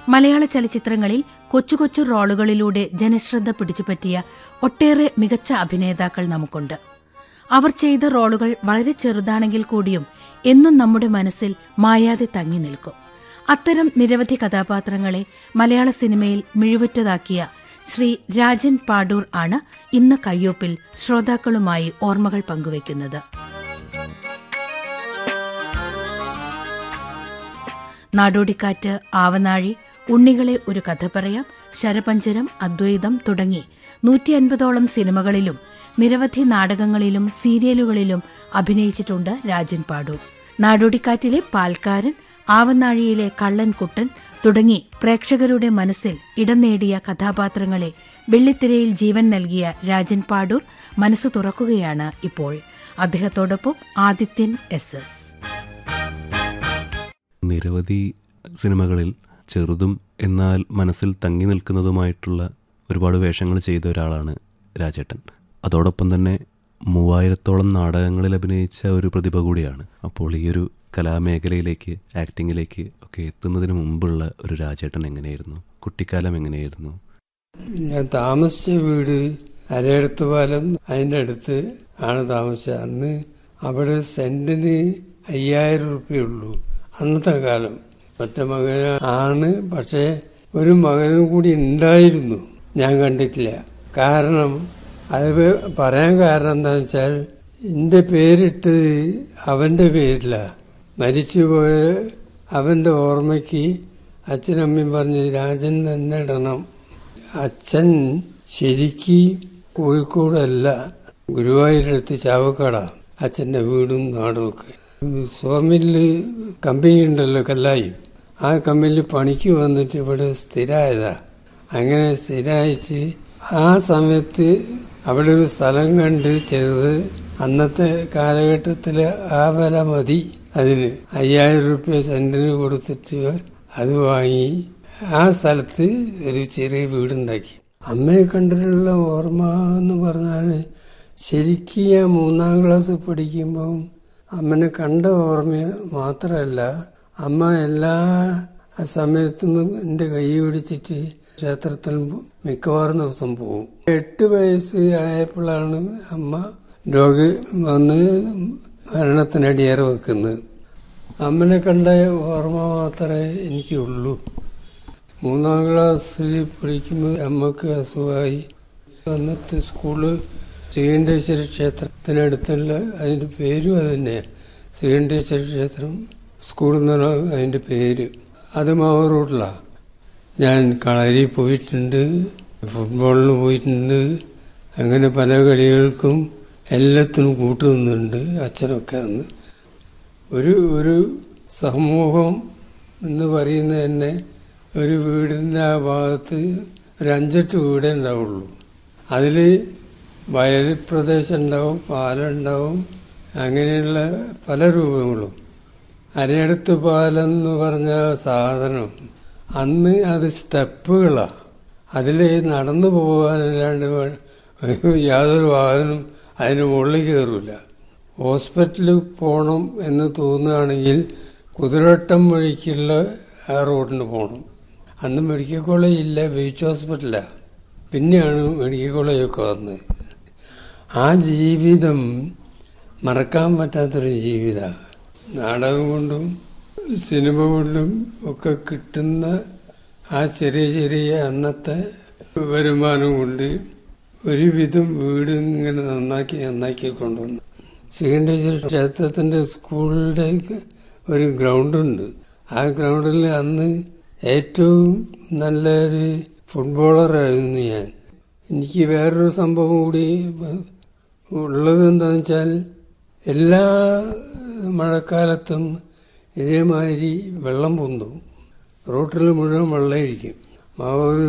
മലയാള ചലച്ചിത്രങ്ങളിൽ കൊച്ചു കൊച്ചു റോളുകളിലൂടെ ജനശ്രദ്ധ പിടിച്ചുപറ്റിയ ഒട്ടേറെ മികച്ച അഭിനേതാക്കൾ നമുക്കുണ്ട് അവർ ചെയ്ത റോളുകൾ വളരെ ചെറുതാണെങ്കിൽ കൂടിയും എന്നും നമ്മുടെ മനസ്സിൽ മായാതെ തങ്ങി നിൽക്കും അത്തരം നിരവധി കഥാപാത്രങ്ങളെ മലയാള സിനിമയിൽ മിഴിവുറ്റതാക്കിയ ശ്രീ രാജൻ പാടൂർ ആണ് ഇന്ന് കയ്യൊപ്പിൽ ശ്രോതാക്കളുമായി ഓർമ്മകൾ പങ്കുവയ്ക്കുന്നത് നാടോടിക്കാറ്റ് ആവനാഴി ഉണ്ണികളെ ഒരു കഥ പറയാം ശരപഞ്ചരം അദ്വൈതം തുടങ്ങി നൂറ്റി അൻപതോളം സിനിമകളിലും നിരവധി നാടകങ്ങളിലും സീരിയലുകളിലും അഭിനയിച്ചിട്ടുണ്ട് രാജൻ പാടൂർ നാടോടിക്കാറ്റിലെ പാൽക്കാരൻ ആവനാഴിയിലെ കള്ളൻ കുട്ടൻ തുടങ്ങി പ്രേക്ഷകരുടെ മനസ്സിൽ ഇടം നേടിയ കഥാപാത്രങ്ങളെ വെള്ളിത്തിരയിൽ ജീവൻ നൽകിയ രാജൻ പാടൂർ മനസ്സ് തുറക്കുകയാണ് ഇപ്പോൾ അദ്ദേഹത്തോടൊപ്പം ആദിത്യൻ എസ് എസ് നിരവധി സിനിമകളിൽ ചെറുതും എന്നാൽ മനസ്സിൽ തങ്ങി നിൽക്കുന്നതുമായിട്ടുള്ള ഒരുപാട് വേഷങ്ങൾ ചെയ്ത ഒരാളാണ് രാജേട്ടൻ അതോടൊപ്പം തന്നെ മൂവായിരത്തോളം നാടകങ്ങളിൽ അഭിനയിച്ച ഒരു പ്രതിഭ കൂടിയാണ് അപ്പോൾ ഈ ഒരു കലാമേഖലയിലേക്ക് ആക്ടിങ്ങിലേക്ക് ഒക്കെ എത്തുന്നതിന് മുമ്പുള്ള ഒരു രാജേട്ടൻ എങ്ങനെയായിരുന്നു കുട്ടിക്കാലം എങ്ങനെയായിരുന്നു ഞാൻ താമസിച്ച വീട് അരയടുത്ത് പാലം അതിൻ്റെ അടുത്ത് ആണ് താമസിച്ചത് അന്ന് അവിടെ സെന്റിന് അയ്യായിരം റുപ്യുള്ളൂ അന്നത്തെ കാലം ഒറ്റ മകൻ ആണ് പക്ഷേ ഒരു മകനും കൂടി ഉണ്ടായിരുന്നു ഞാൻ കണ്ടിട്ടില്ല കാരണം അത് പറയാൻ കാരണം എന്താണെന്ന് വെച്ചാൽ എൻ്റെ പേരിട്ട് അവൻ്റെ പേരില്ല മരിച്ചുപോയ അവൻ്റെ ഓർമ്മയ്ക്ക് അച്ഛനമ്മയും പറഞ്ഞ് രാജൻ തന്നെ ഇടണം അച്ഛൻ ശരിക്ക് കോഴിക്കോടല്ല ഗുരുവായൂരടുത്ത് ചാവക്കാടാ അച്ഛൻ്റെ വീടും നാടും ഒക്കെ സോമില് കമ്പനി ഉണ്ടല്ലോ കല്ലായി ആ കമ്പനിയിൽ പണിക്ക് വന്നിട്ട് ഇവിടെ സ്ഥിരമായതാ അങ്ങനെ സ്ഥിരമായിട്ട് ആ സമയത്ത് അവിടെ ഒരു സ്ഥലം കണ്ട് ചെയ്തത് അന്നത്തെ കാലഘട്ടത്തിൽ ആ വില മതി അതിന് അയ്യായിരം റുപ്യ സെന്റിന് കൊടുത്തിട്ട് അത് വാങ്ങി ആ സ്ഥലത്ത് ഒരു ചെറിയ വീടുണ്ടാക്കി അമ്മയെ കണ്ടിട്ടുള്ള ഓർമ്മ എന്ന് പറഞ്ഞാൽ ശരിക്കും ഞാൻ മൂന്നാം ക്ലാസ് പഠിക്കുമ്പം അമ്മനെ കണ്ട ഓർമ്മ മാത്രമല്ല അമ്മ എല്ലാ സമയത്തും എൻ്റെ കൈ പിടിച്ചിട്ട് ക്ഷേത്രത്തിൽ മിക്കവാറും ദിവസം പോകും എട്ട് വയസ്സ് ആയപ്പോഴാണ് അമ്മ രോഗി വന്ന് മരണത്തിനടിയേറെ വെക്കുന്നത് അമ്മനെ കണ്ട ഓർമ്മ മാത്രമേ എനിക്കുള്ളൂ മൂന്നാം ക്ലാസ്സിൽ പഠിക്കുമ്പോൾ അമ്മക്ക് അസുഖമായി അന്നത്തെ സ്കൂള് ശ്രീകണ്ഠേശ്വര ക്ഷേത്രത്തിനടുത്തുള്ള അതിൻ്റെ പേരും അത് തന്നെയാണ് ശ്രീകണ്ഠേശ്വര ക്ഷേത്രം സ്കൂൾ എന്നാണ് അതിൻ്റെ പേര് അത് മാവൂർ റോഡിലാണ് ഞാൻ കളരി പോയിട്ടുണ്ട് ഫുട്ബോളിന് പോയിട്ടുണ്ട് അങ്ങനെ പല കളികൾക്കും എല്ലാത്തിനും കൂട്ടുനിന്നുണ്ട് അച്ഛനൊക്കെ അന്ന് ഒരു ഒരു സമൂഹം എന്ന് പറയുന്നത് തന്നെ ഒരു വീടിൻ്റെ ആ ഭാഗത്ത് ഒരു അഞ്ചെട്ട് വീടേ ഉണ്ടാവുള്ളൂ അതിൽ വയൽ പ്രദേശം ഉണ്ടാവും പാലം ഉണ്ടാവും അങ്ങനെയുള്ള പല രൂപങ്ങളും അരയടുത്ത് പാലം എന്ന് പറഞ്ഞ സാധനം അന്ന് അത് സ്റ്റെപ്പുകളാണ് അതിൽ നടന്നു പോകാനല്ലാണ്ട് യാതൊരു വാഹനം അതിന് മുകളിൽ കയറില്ല ഹോസ്പിറ്റലിൽ പോകണം എന്ന് തോന്നുകയാണെങ്കിൽ കുതിരവട്ടം വഴിക്കുള്ള ആ റോഡിന് പോകണം അന്ന് മെഡിക്കൽ കോളേജ് ഇല്ല ബീച്ച് ഹോസ്പിറ്റലാണ് പിന്നെയാണ് മെഡിക്കൽ കോളേജൊക്കെ വന്നത് ആ ജീവിതം മറക്കാൻ പറ്റാത്തൊരു ജീവിതമാണ് നാടകം കൊണ്ടും സിനിമ കൊണ്ടും ഒക്കെ കിട്ടുന്ന ആ ചെറിയ ചെറിയ അന്നത്തെ വരുമാനം കൊണ്ട് ഒരുവിധം വീട് ഇങ്ങനെ നന്നാക്കി നന്നാക്കി കൊണ്ടുവന്നു ശ്രീകണ്ഠേശ്വര ക്ഷേത്രത്തിന്റെ സ്കൂളിന്റെ ഒരു ഗ്രൗണ്ടുണ്ട് ആ ഗ്രൗണ്ടിൽ അന്ന് ഏറ്റവും നല്ലൊരു ഫുട്ബോളറായിരുന്നു ഞാൻ എനിക്ക് വേറൊരു സംഭവം കൂടി ഉള്ളത് എന്താണെന്ന് വെച്ചാൽ എല്ലാ മഴക്കാലത്തും ഇതേമാതിരി വെള്ളം പൊന്തും റോട്ടിൽ മുഴുവൻ വെള്ളമായിരിക്കും ആ ഒരു